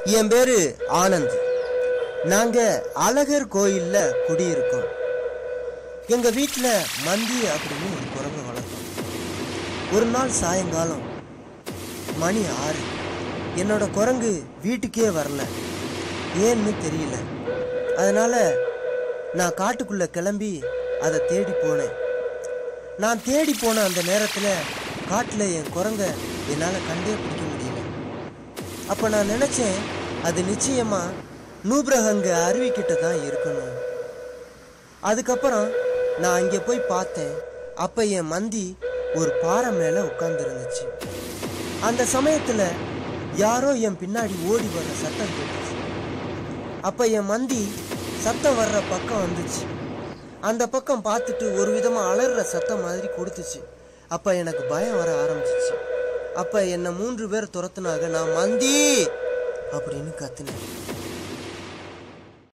என் பேரு ஆனந்த் நாங்க அழகர் கோயில்ல குடியிருக்கோம் எங்க வீட்ல மந்தி அப்படின்னு ஒரு குரங்கு வளர்த்தோம் ஒரு நாள் சாயங்காலம் மணி ஆறு என்னோட குரங்கு வீட்டுக்கே வரல ஏன்னு தெரியல அதனால நான் காட்டுக்குள்ள கிளம்பி அதை தேடி போனேன் நான் தேடி போன அந்த நேரத்துல காட்டுல என் குரங்க என்னால கண்டே பிடிக்க முடியல அப்ப நான் நினைச்சேன் அது நிச்சயமா நூப்ரஹங்க அருவிக்கிட்ட தான் இருக்கணும் அதுக்கப்புறம் நான் அங்கே போய் பார்த்தேன் அப்ப என் மந்தி ஒரு பாறை மேல உட்கார்ந்துருந்துச்சு அந்த சமயத்துல யாரோ என் பின்னாடி ஓடி வர்ற சத்தம் கேட்டுச்சு அப்ப என் மந்தி சத்தம் வர்ற பக்கம் வந்துச்சு அந்த பக்கம் பார்த்துட்டு ஒரு விதமா அலறுற சத்தம் மாதிரி கொடுத்துச்சு அப்ப எனக்கு பயம் வர ஆரம்பிச்சிச்சு அப்ப என்னை மூன்று பேர் துரத்துனாங்க நான் மந்தி அப்படின்னு கத்துனேன்